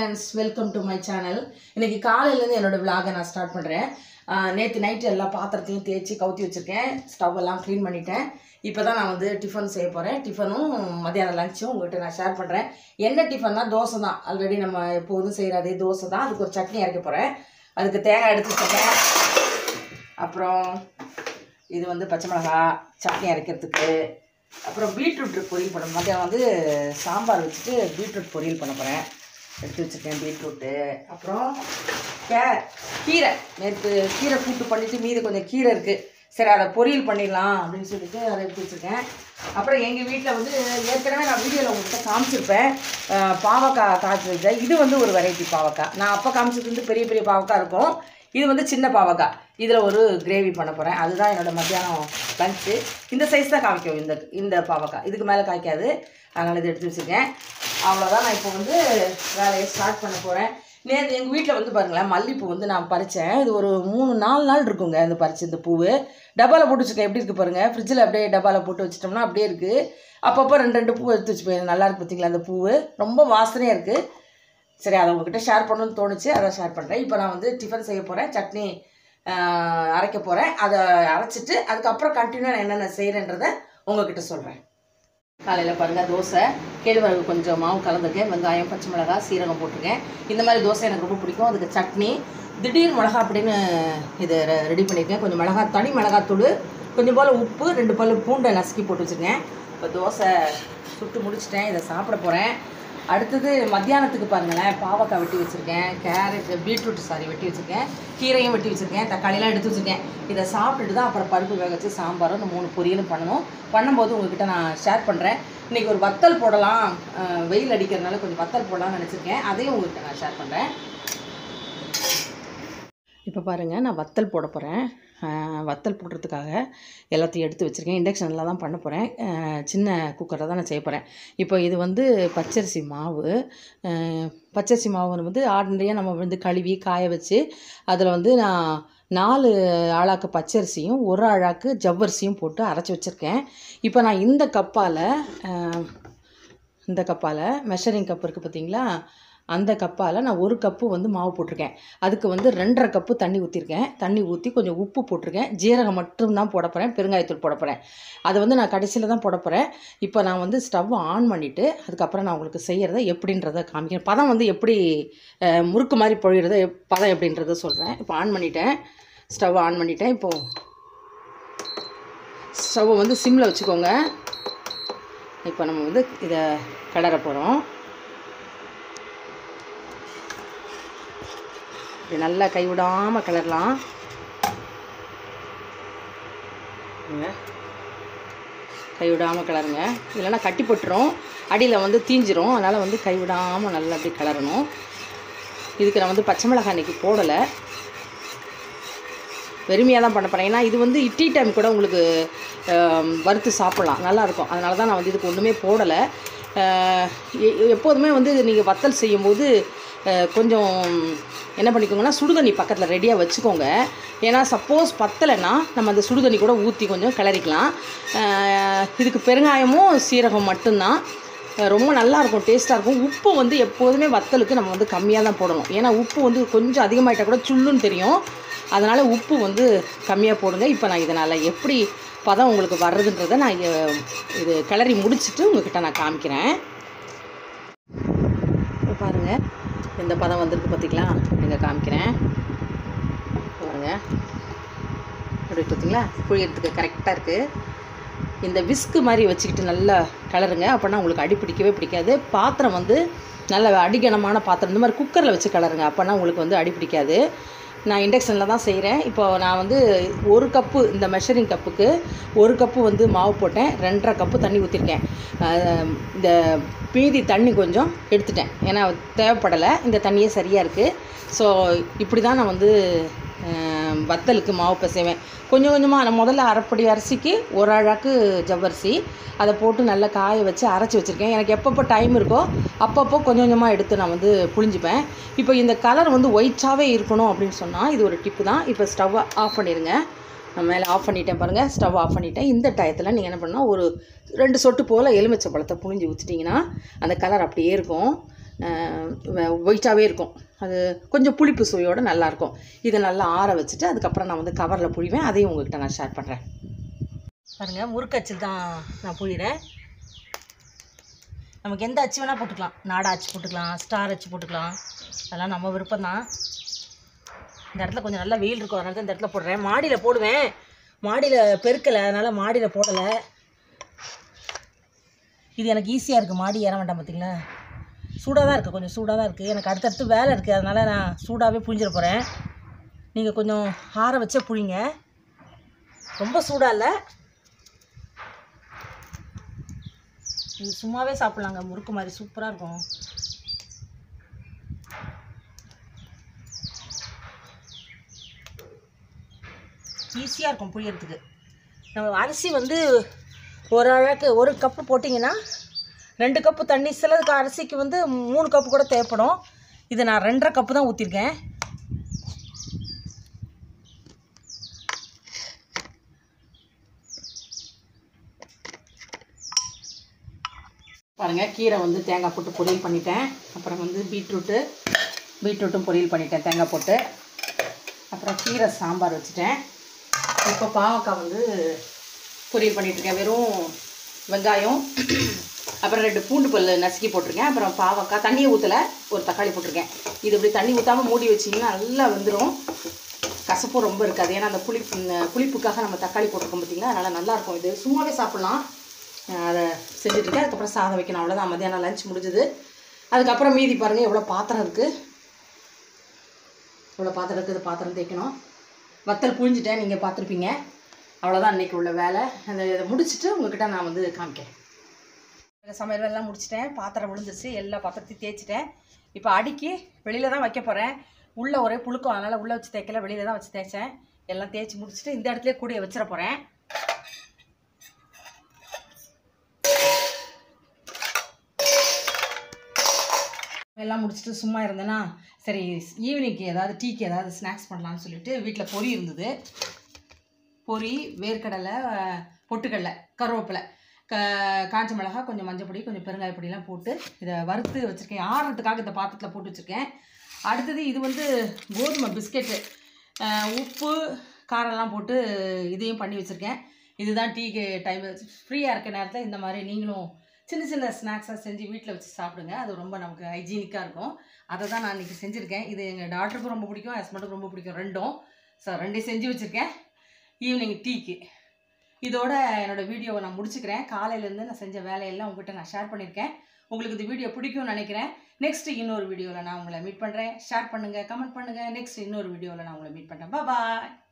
Friends welcome to my channel இன்னைக்கு காலையிலேருந்து என்னோட விலாகை நான் ஸ்டார்ட் பண்ணுறேன் நேற்று நைட்டு எல்லா பாத்திரத்தையும் தேய்ச்சி கவுத்தி வச்சுருக்கேன் ஸ்டவ் எல்லாம் க்ளீன் பண்ணிட்டேன் இப்போ தான் நான் வந்து டிஃபன் செய்ய போகிறேன் டிஃபனும் மத்தியானம் லஞ்சும் உங்கள்கிட்ட நான் ஷேர் பண்ணுறேன் என்ன டிஃபன்னா தோசை தான் ஆல்ரெடி நம்ம எப்போதும் செய்கிற அதே தோசை தான் அதுக்கு ஒரு சட்னி அரைக்க போகிறேன் அதுக்கு தேங்காய் எடுத்து வச்சுருக்கேன் அப்புறம் இது வந்து பச்சை மிளகா சட்னி அரைக்கிறதுக்கு அப்புறம் பீட்ரூட் பொரியல் பண்ண மத்தியானம் வந்து சாம்பார் வச்சுட்டு பீட்ரூட் பொரியல் பண்ண போகிறேன் எடுத்து வச்சுருக்கேன் பீட்ரூட்டு அப்புறம் கே கீரை நேற்று கீரை கூட்டு பண்ணிவிட்டு மீதி கொஞ்சம் கீரை இருக்குது சரி அதை பொரியல் பண்ணிடலாம் அப்படின்னு சொல்லிட்டு அதை எடுத்து வச்சுருக்கேன் அப்புறம் எங்கள் வீட்டில் வந்து ஏற்கனவே நான் வீடியோவில் உங்கள்கிட்ட காமிச்சிருப்பேன் அஹ், பாவக்காய் காய்ச்சி வச்சேன் இது வந்து ஒரு வெரைட்டி பாவக்காய் நான் அப்போ காமிச்சது வந்து பெரிய பெரிய பாவக்காய் இருக்கும் இது வந்து சின்ன பாவக்காய் இதில் ஒரு கிரேவி பண்ண போகிறேன் அதுதான் என்னோட மத்தியானம் லஞ்சு இந்த சைஸ் தான் காமிக்கும் இந்த இந்த பாவக்காய் இதுக்கு மேலே காய்க்காது அதனால் இதை எடுத்து வச்சுருக்கேன் அவ்வளோதான் நான் இப்போ வந்து வேலையை ஸ்டார்ட் பண்ண போகிறேன் நேற்று எங்கள் வீட்டில் வந்து பாருங்களேன் மல்லிப்பூ வந்து நான் பறித்தேன் இது ஒரு மூணு நாலு நாள் இருக்குங்க இந்த பறிச்சு இந்த பூவு டப்பாவில் போட்டு வச்சுருக்கேன் எப்படி இருக்குது பாருங்கள் ஃப்ரிட்ஜில் அப்படியே டப்பாவில் போட்டு வச்சிட்டோம்னா அப்படியே இருக்குது அப்பப்போ ரெண்டு ரெண்டு பூ எடுத்து வச்சுப்பேன் நல்லா இருக்கு பார்த்தீங்களா அந்த பூவு ரொம்ப வாசனையாக இருக்குது சரி அதை உங்ககிட்ட ஷேர் பண்ணணும்னு தோணுச்சு அதை ஷேர் பண்ணுறேன் இப்போ நான் வந்து டிஃபன் செய்ய போகிறேன் சட்னி ஆஹ், அரைக்க போகிறேன் அதை அரைச்சிட்டு அதுக்கப்புறம் கண்டினியூ நான் என்னென்ன செய்கிறேன்றதை உங்ககிட்ட சொல்கிறேன் காலையில் பாருங்கள் தோசை கேழ்வரகு கொஞ்சம் மாவு கலந்துருக்கேன் வெங்காயம் பச்சை மிளகாய் சீரகம் போட்டிருக்கேன் இந்த மாதிரி தோசை எனக்கு ரொம்ப பிடிக்கும் அதுக்கு சட்னி திடீர் மிளகா அப்படின்னு இதை ரெடி பண்ணியிருக்கேன் கொஞ்சம் மிளகா தனி மிளகாத்தூள் கொஞ்சம் போல் உப்பு ரெண்டு பல்லு பூண்டை நசுக்கி போட்டு வச்சுருக்கேன் இப்போ தோசை சுட்டு முடிச்சிட்டேன் இதை சாப்பிட போகிறேன் அடுத்தது மத்தியானத்துக்கு பாருங்களேன் பாவக்காய் வெட்டி வச்சுருக்கேன் கேரட் பீட்ரூட் சாரி வெட்டி வச்சுருக்கேன் கீரையும் வெட்டி வச்சுருக்கேன் தக்காளிலாம் எடுத்து வச்சுருக்கேன் இதை சாப்பிட்டுட்டு தான் அப்புறம் பருப்பு வேக வச்சு சாம்பாரும் இந்த மூணு பொரியலும் பண்ணணும் பண்ணும்போது உங்ககிட்ட நான் ஷேர் பண்ணுறேன் இன்றைக்கி ஒரு வத்தல் போடலாம் அஹ் வெயில் அடிக்கிறதுனால கொஞ்சம் வத்தல் போடலாம்னு நினச்சிருக்கேன் அதையும் உங்ககிட்ட நான் ஷேர் பண்ணுறேன் இப்போ பாருங்கள் நான் வத்தல் போட போகிறேன் வத்தல் போடுறதுக்காக எல்லாத்தையும் எடுத்து வச்சுருக்கேன் இண்டக்ஷனில் தான் பண்ண போகிறேன் சின்ன குக்கரில் தான் நான் செய்ய போகிறேன் இப்போ இது வந்து பச்சரிசி மாவு அஹ், பச்சரிசி மாவு வந்து ஆர்டினரியாக நம்ம வந்து கழுவி காய வச்சு அதில் வந்து நான் நாலு ஆழாக்கு பச்சரிசியும் ஒரு ஆழாக்கு ஜவ்வரிசியும் போட்டு அரைச்சி வச்சுருக்கேன் இப்போ நான் இந்த கப்பால் இந்த கப்பால் மெஷரிங் கப் இருக்குது பார்த்தீங்களா அந்த கப்பால் நான் ஒரு கப்பு வந்து மாவு போட்டிருக்கேன் அதுக்கு வந்து ரெண்டரை கப்பு தண்ணி ஊற்றிருக்கேன் தண்ணி ஊற்றி கொஞ்சம் உப்பு போட்டிருக்கேன் ஜீரகம் மட்டும்தான் போட போகிறேன் பெருங்காயத்தூள் போட போகிறேன் அதை வந்து நான் கடைசியில் தான் போட போகிறேன் இப்போ நான் வந்து ஸ்டவ் ஆன் பண்ணிவிட்டு அதுக்கப்புறம் நான் உங்களுக்கு செய்கிறத எப்படின்றத காமிக்கிறேன் பதம் வந்து எப்படி அஹ், முறுக்கு மாதிரி பொழிகிறத எப்- பதம் எப்படின்றத சொல்கிறேன் இப்போ ஆன் பண்ணிட்டேன் ஸ்டவ் ஆன் பண்ணிட்டேன் இப்போது ஸ்டவ்வை வந்து சிம்மில் வச்சுக்கோங்க இப்போ நம்ம வந்து இதை கிளற போகிறோம் இது நல்லா கைவிடாமல் கிளறலாம் இங்க. கைவிடாமல் கிளறுங்க இல்லைன்னா கட்டி போட்டுரும் அடியில் வந்து தீஞ்சிரும் அதனால் வந்து கைவிடாமல் நல்லா அப்படி கிளறணும் இதுக்கு நான் வந்து பச்சை மிளகாய் இன்னைக்கு போடலை வெறுமையாக தான் பண்ண போகிறேன் ஏன்னா இது வந்து இட்லி டைம் கூட உங்களுக்கு ஆம், வறுத்து சாப்பிட்லாம் நல்லாயிருக்கும் அதனால தான் நான் வந்து இதுக்கு ஒன்றுமே போடலை அஹ், எ- எப்போதுமே வந்து நீங்கள் வத்தல் செய்யும்போது அஹ், கொஞ்சம் என்ன பண்ணிக்கோங்கன்னா சுடுதண்ணி பக்கத்தில் ரெடியாக வச்சுக்கோங்க ஏன்னா சப்போஸ் பத்தலைன்னா நம்ம அந்த சுடுதண்ணி கூட ஊற்றி கொஞ்சம் கிளறிக்கலாம் அஹ், இதுக்கு பெருங்காயமும் சீரகம் மட்டும்தான் அஹ் ரொம்ப நல்லா இருக்கும் டேஸ்ட்டாக இருக்கும் உப்பு வந்து எப்போதுமே வத்தலுக்கு நம்ம வந்து கம்மியாக தான் போடணும் ஏன்னா உப்பு வந்து கொஞ்சம் அதிகமாயிட்டா கூட சுள்ளுன்னு தெரியும் அதனால் உப்பு வந்து கம்மியாக போடுங்க இப்போ நான் இதனால் எப்படி பதம் உங்களுக்கு வர்றதுன்றதை நான் இ- இது கிளறி முடிச்சுட்டு உங்ககிட்ட நான் காமிக்கிறேன் இப்போ பாருங்கள் இந்த பதம் வந்திருக்கு பார்த்தீங்களா நீங்கள் காமிக்கிறேன் பாருங்கள் அப்படி பார்த்தீங்களா புழியறதுக்கு கரெக்டாக இருக்குது இந்த விஸ்கு மாதிரி வச்சுக்கிட்டு நல்லா கலருங்க அப்போனா உங்களுக்கு அடி பிடிக்கவே பிடிக்காது பாத்திரம் வந்து நல்ல அடிகனமான பாத்திரம் இந்த மாதிரி குக்கரில் வச்சு கலருங்க அப்போனா உங்களுக்கு வந்து அடி பிடிக்காது நான் இண்டக்ஷனில் தான் செய்கிறேன் இப்போ நான் வந்து ஒரு கப்பு இந்த மெஷரிங் கப்புக்கு ஒரு கப்பு வந்து மாவு போட்டேன் ரெண்டரை கப்பு தண்ணி ஊற்றிருக்கேன் அஹ் இந்த மீதி தண்ணி கொஞ்சம் எடுத்துட்டேன் ஏன்னா தேவைப்படலை இந்த தண்ணியே சரியாக இருக்குது ஸோ இப்படி தான் நான் வந்து அஹ், வத்தலுக்கு மாவு பிசைவேன் கொஞ்சம் கொஞ்சமாக நான் முதல்ல அரைப்படி அரிசிக்கு ஒரு அழாக்கு ஜவ்வரிசி அதை போட்டு நல்லா காய வச்சு அரைச்சி வச்சுருக்கேன் எனக்கு எப்பப்போ டைம் இருக்கோ அப்பப்போ கொஞ்சம் கொஞ்சமாக எடுத்து நான் வந்து புழிஞ்சுப்பேன் இப்போ இந்த கலர் வந்து ஒயிட்டாகவே இருக்கணும் அப்படின்னு சொன்னால் இது ஒரு டிப்பு தான் இப்போ ஸ்டவ்வை ஆஃப் பண்ணிடுங்க நான் மேலே ஆஃப் பண்ணிட்டேன் பாருங்கள் ஸ்டவ் ஆஃப் பண்ணிட்டேன் இந்த டயத்தில் நீங்கள் என்ன பண்ணால் ஒரு ரெண்டு சொட்டு போல் எலுமிச்சை பழத்தை புழிஞ்சு ஊற்றிட்டிங்கன்னா அந்த கலர் அப்படியே இருக்கும் ஒயிட்டாகவே இருக்கும் அது கொஞ்சம் புளிப்பு சுவையோடு நல்லாயிருக்கும் இதை நல்லா ஆற வச்சுட்டு அதுக்கப்புறம் நான் வந்து கவரில் புழிவேன் அதையும் உங்கள்கிட்ட நான் ஷேர் பண்ணுறேன் பாருங்கள் முறுக்கச்சில் தான் நான் புழிகிறேன் நமக்கு எந்த அச்சு வேணால் போட்டுக்கலாம் நாடா அச்சு போட்டுக்கலாம் ஸ்டார் அச்சு போட்டுக்கலாம் அதெல்லாம் நம்ம விருப்பம் தான் இந்த இடத்துல கொஞ்சம் நல்லா வெயில் இருக்கும் அதனால தான் இந்த இடத்துல போடுறேன் மாடியில் போடுவேன் மாடியில் பெருக்கலை அதனால் மாடியில் போடலை இது எனக்கு ஈஸியாக இருக்குது மாடி ஏற வேண்டாம் பார்த்தீங்களா சூடாக தான் இருக்குது கொஞ்சம் சூடாக தான் இருக்குது எனக்கு அடுத்தடுத்து வேலை இருக்குது அதனால் நான் சூடாகவே புழிஞ்சிட போகிறேன் நீங்கள் கொஞ்சம் ஆற வச்சே புழிங்க ரொம்ப சூடாக இல்லை இது சும்மாவே சாப்பிட்லாங்க முறுக்கு மாதிரி சூப்பராக இருக்கும் ஈஸியாக இருக்கும் புழியறதுக்கு நம்ம அரிசி வந்து ஒரு அழகு ஒரு கப்பு போட்டிங்கன்னா ரெண்டு கப்பு தண்ணி சிலதுக்கு அரிசிக்கு வந்து மூணு கப்பு கூட தேவைப்படும் இது நான் ரெண்டரை கப்பு தான் ஊற்றிருக்கேன் பாருங்கள் கீரை வந்து தேங்காய் போட்டு பொரியல் பண்ணிட்டேன் அப்புறம் வந்து பீட்ரூட்டு பீட்ரூட்டும் பொரியல் பண்ணிட்டேன் தேங்காய் போட்டு அப்புறம் கீரை சாம்பார் வச்சுட்டேன் இப்போ பாவக்காய் வந்து பொரியல் பண்ணிகிட்ருக்கேன் வெறும் வெங்காயம் அப்புறம் ரெண்டு பூண்டு பல் நசுக்கி போட்டிருக்கேன் அப்புறம் பாவக்காய் தண்ணியை ஊற்றலை ஒரு தக்காளி போட்டிருக்கேன் இது இப்படி தண்ணி ஊற்றாமல் மூடி வச்சிங்கன்னா நல்லா வெந்துடும் கசப்பும் ரொம்ப இருக்காது ஏன்னா அந்த புளிப்பு இந்த புளிப்புக்காக நம்ம தக்காளி போட்டிருக்கோம் பார்த்தீங்களா அதனால் நல்லாயிருக்கும் இது சும்மாவே சாப்பிட்லாம் அஹ் அதை செஞ்சுட்ருக்கேன் அதுக்கப்புறம் சாதம் வைக்கணும் அவ்வளோதான் மதியானம் லஞ்ச் முடிஞ்சுது அதுக்கப்புறம் மீதி பாருங்கள் எவ்வளோ பாத்திரம் இருக்குது இவ்வளோ பாத்திரம் இருக்குது பாத்திரம் தேய்க்கணும் வத்தல் புழிஞ்சிட்டேன் நீங்கள் பார்த்துருப்பீங்க அவ்வளோதான் அன்றைக்கி உள்ள வேலை அந்த இதை முடிச்சுட்டு உங்ககிட்ட நான் வந்து காமிக்கிறேன் சமையல் வேலைலாம் முடிச்சிட்டேன் பாத்திரம் விழுந்துருச்சு எல்லா பாத்திரத்தையும் தேய்ச்சிட்டேன் இப்போ அடுக்கி வெளியில் தான் வைக்க போகிறேன் உள்ளே ஒரே புழுக்கம் அதனால் உள்ளே வச்சு தேய்க்கல வெளியில் தான் வச்சு தேய்ச்சேன் எல்லாம் தேய்ச்சி முடிச்சுட்டு இந்த இடத்துல கூடிய வச்சிட போகிறேன் எல்லாம் முடிச்சுட்டு சும்மா இருந்தேன்னா சரி ஈவினிங்க்கு ஏதாவது டீக்கு ஏதாவது ஸ்நாக்ஸ் பண்ணலாம்னு சொல்லிட்டு வீட்டில் பொரி இருந்தது பொரி வேர்க்கடலை அஹ், பொட்டுக்கடலை கருவேப்பிலை க காஞ்ச மிளகா கொஞ்சம் மஞ்சள் பொடி கொஞ்சம் பெருங்காய பொடியெல்லாம் போட்டு இதை வறுத்து வச்சுருக்கேன் ஆறுறதுக்காக இந்த பாத்திரத்தில் போட்டு வச்சுருக்கேன் அடுத்தது இது வந்து கோதுமை பிஸ்கெட்டு அஹ், உப்பு காரம்லாம் போட்டு இதையும் பண்ணி வச்சுருக்கேன் இதுதான் டீக்கு டைம் ஃப்ரீயாக இருக்க நேரத்தில் இந்த மாதிரி நீங்களும் சின்ன சின்ன ஸ்நாக்ஸாக செஞ்சு வீட்டில் வச்சு சாப்பிடுங்க அது ரொம்ப நமக்கு ஹைஜீனிக்காக இருக்கும் அதை தான் நான் இன்றைக்கி செஞ்சுருக்கேன் இது எங்கள் டாக்டருக்கும் ரொம்ப பிடிக்கும் ஹஸ்பண்டுக்கும் ரொம்ப பிடிக்கும் ரெண்டும் ஸோ ரெண்டையும் செஞ்சு வச்சுருக்கேன் ஈவினிங் டீக்கு இதோட என்னோடய வீடியோவை நான் முடிச்சுக்கிறேன் காலையிலேருந்து நான் செஞ்ச வேலையெல்லாம் உங்கள்கிட்ட நான் ஷேர் பண்ணியிருக்கேன் உங்களுக்கு இந்த வீடியோ பிடிக்கும்னு நினைக்கிறேன் நெக்ஸ்ட் இன்னொரு வீடியோவில் நான் உங்களை மீட் பண்ணுறேன் ஷேர் பண்ணுங்கள் கமெண்ட் பண்ணுங்கள் நெக்ஸ்ட் இன்னொரு வீடியோவில் நான் உங்களை மீட் பண்ணுறேன் பாய்